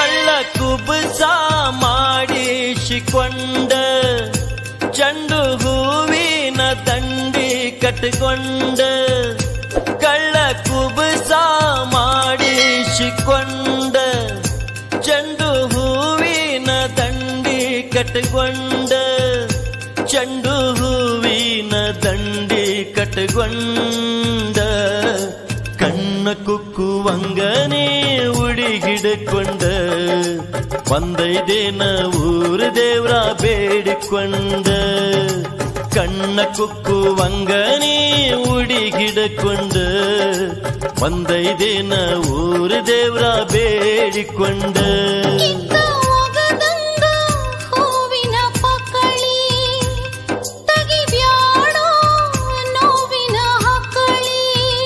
ಕಳ್ಳ ಕುಬಸ ಮಾಡಿಸಿಕೊಂಡ ಚಂಡು ಹೂವಿನ ದಂಡಿ ಕಟ್ಟಿಕೊಂಡ ಕಳ್ಳ ಕುಬಸ ಮಾಡಿಸಿಕೊಂಡ ಚಂಡು ಹೂವಿನ ದಂಡಿ ಕಟ್ಟಿಕೊಂಡ ಚಂಡು ಹೂವಿನ ದಂಡಿ ಕಟ್ಟಿಕೊಂಡ ಕಣ್ಣ ಕುಕ್ಕುವಂಗನೇ ಉಡಿ ಹಿಡ್ಕೊಂಡ ಒಂದೈದೇನ ಊರ ದೇವ್ರ ಬೇಡಿಕೊಂಡ ಕಣ್ಣ ಕುಕ್ಕುವಂಗನೇ ಉಡಿ ಹಿಡ್ಕೊಂಡ ಒಂದೈದೇನ ಊರ ದೇವ್ರ ಬೇಡಿಕೊಂಡ ಕಿತ್ತ ಒಗದಂಗ ಹೂವಿನ ಪಕಳಿ ತಗಿಬ್ಯಾಡೋ ನೋವಿನ ಹಕ್ಕಳಿ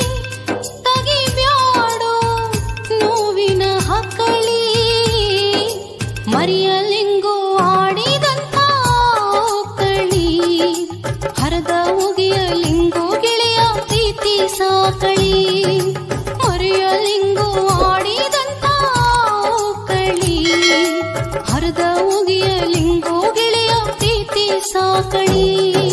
ತಗಿಬ್ಯಾಡೋ ನೋವಿನ ಹಕ್ಕಳಿ ಮರಿಯಲಿಂಗು ಆಡಿದಂತ ಕಳಿ ಹರದ ಉಗಿಯಲಿಂಗು ಗೆಳೆಯ ಪ್ರೀತಿ ಸಾಕಳಿ ಮರೆಯಲಿಂಗು ಆಡಿದಂತ ಕಳಿ ಹರದ ಉಗಿಯಲಿಂಗು ಗೆಳೆಯ ಪ್ರೀತಿ ಸಾಕಳಿ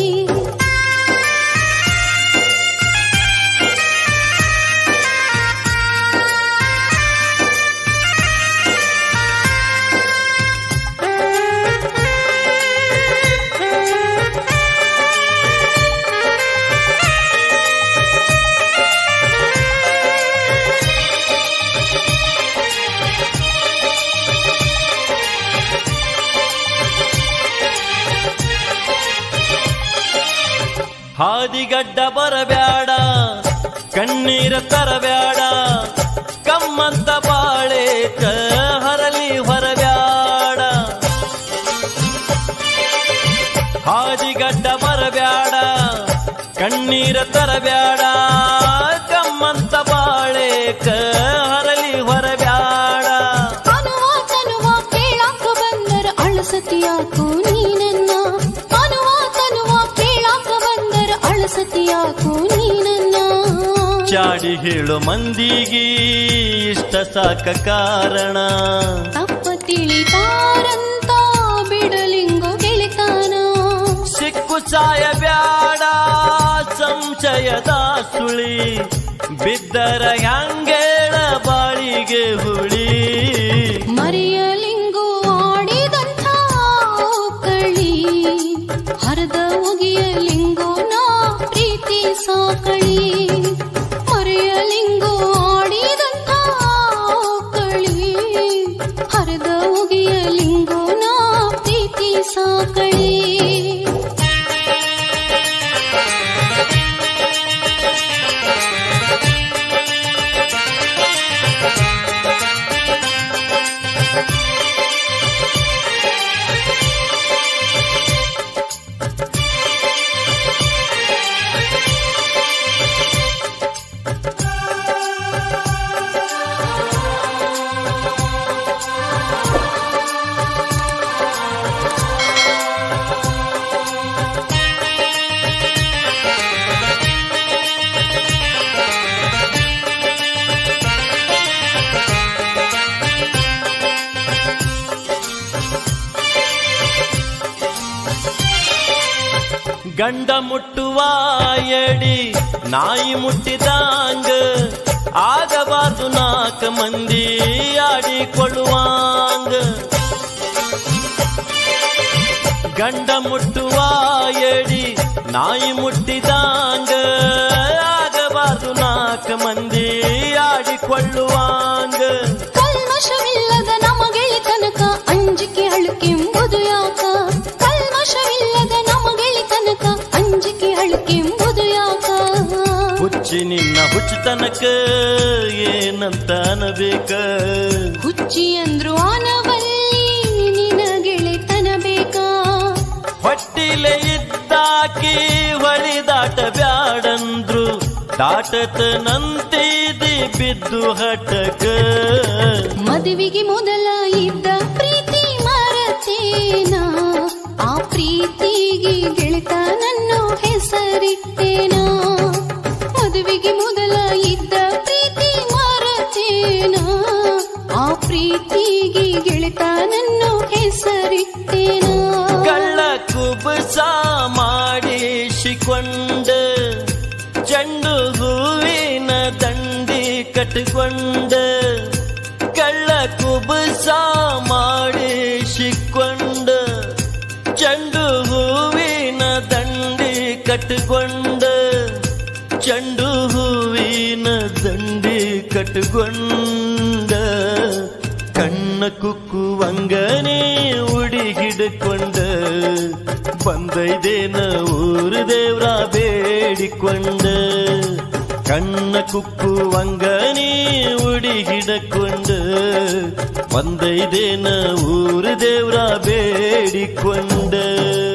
ಹಾದಿಗಡ್ಡ ಬರಬ್ಯಾಡ ಕಣ್ಣೀರ ತರಬ್ಯಾಡ ಕಮ್ಮಂತ ಬಾಳೆ ಹರಲಿ ಹೊರಬ್ಯಾಡ ಹಾದಿಗಡ್ಡ ಬರಬ್ಯಾಡ ಕಣ್ಣೀರ ತರಬ್ಯಾಡ ಕಮ್ಮಂತ ಬಾಳೆ ಹರಲಿ ಹೊರಬ್ಯಾಡ ಅನುವ ತನುವ ಕೇಳಾಕ ಬಂದರ ಅಳಸತಿಯಾಕು ನೀನನ್ನ ಅನುವ ತನುವ ಕೇಳಾಕ ಬಂದರ ಅಳಸತಿಯಾಕು ನೀನನ್ನ ಚಾಡಿ ಹೇಳು ಮಂದಿಗೆ ಇಷ್ಟ ಸಾಕ ಕಾರಣ ತಪ್ಪ ತಿಳಿತಾರಂತ ಬಿಡಲಿಂಗೋ ಗೆಳೆತಾನ ಸಿಕ್ಕು ಸಾಯ ಬ್ಯಾಡ ಸಂಶಯದ ಸುಳಿ ಬಿದ್ದರ ಹ್ಯಾಂಗೇಳ ಬಾಳಿಗೆ ಹುಳಿ ಮರೆಯಲಿಂಗು ಆಡಿದಂಥ ಕಳಿ ಹರದ ಒಗಿಯಲಿಂಗೋ ನಾ ಪ್ರೀತಿ ಸಾಕಳಿ ಮರೆಯಲಿಂಗು ಆಡಿದಂಥ ಕಳಿ ಹರದ ಒಗಿಯಲಿಂಗೋ ನಾ ಪ್ರೀತಿ ಸಾಕಳಿ ಗಂಡ ಮುಟ್ಟುವ ಎಡಿ ನಾಯಿ ಮುಟ್ಟಿದಂಗ ಆಗಬಾರ್ದು ನಾಲ್ಕ ಮಂದಿ ಆಡಿಕೊಳ್ಳುವಾಂಗ ಗಂಡ ಮುಟ್ಟುವ ಎಡಿ ನಾಯಿ ಮುಟ್ಟಿದಂಗ ಆಗಬಾರ್ದು ನಾಲ್ಕ ಮಂದಿ ಆಡಿಕೊಳ್ಳುವಾಂಗ ಕಲ್ಮಶವಿಲ್ಲದ ನಮಗೆಳಿ ತನಕ ಅಂಜಿಕೆ ಅಳುಕೆಂಬುದು ಯಾಕ ಕಲ್ಮಶವಿಲ್ಲದ ನಮಗೆಳಿ ತನಕ ಅಂಜಿಕೆ ಅಳುಕೆಂಬುದು ಯಾಕ ಹುಚ್ಚಿ ನಿನ್ನ ಹುಚ್ಚತನಕ ಏನಂತ ಅನಬೇಕ ಹುಚ್ಚಿ ಅಂದ್ರು ಆನವಲ್ಲಿ ನಿನ ಗೆಳೆತನ ಬೇಕಾ ಹೊಟ್ಟಿಲೆ ಇದ್ದಾಕಿ ಹೊಳಿದಾಟ ಬ್ಯಾಡಂದ್ರು ದಾಟತ ನಂತಿದಿ ಬಿದ್ದು ಹಟಕ ಮದುವೆಗೆ ಮೊದಲ ಇದ್ದ ಪ್ರೀತಿ ಮರತೇನ ಆ ಪ್ರೀತಿಗೆ ಗೆಳೆತನನ್ನು ಹೆಸರಿಟ್ಟೇನ ಮದುವೆಗೆ ಮೊದಲ ಇದ್ದ ಪ್ರೀತಿ ಮರತೇನ ಆ ಪ್ರೀತಿ ಪ್ರೀತಿಗೆ ಗೆಳೆತನನ್ನು ಹೆಸರಿಟ್ಟೇನ ಕಳ್ಳ ಕುಬಸ ಮಾಡಿಸಿಕೊಂಡ ಚೆಂಡು ಹೂವಿನ ದಂಡಿ ಕಟ್ಟಿಕೊಂಡ ಕಳ್ಳ ಕುಬಸ ಮಾಡಿಸಿಕೊಂಡ ಚೆಂಡು ಹೂವಿನ ದಂಡಿ ಕಟ್ಟಿಕೊಂಡ ಚೆಂಡು ಹೂವಿನ ದಂಡಿ ಕಟ್ಟಿಕೊಂಡ ಕಣ್ಣ ಕುಕ್ಕುವಂಗನೇ ಉಡಿ ಹಿಡ್ಕೊಂಡ ಬಂದೈದೇನ ಊರು ದೇವ್ರ ಬೇಡಿಕೊಂಡ ಕಣ್ಣ ಕುಕ್ಕುವಂಗನೇ ಉಡಿ ಹಿಡ್ಕೊಂಡ ಬಂದೈದೇನ ಊರು ದೇವ್ರ ಬೇಡಿಕೊಂಡ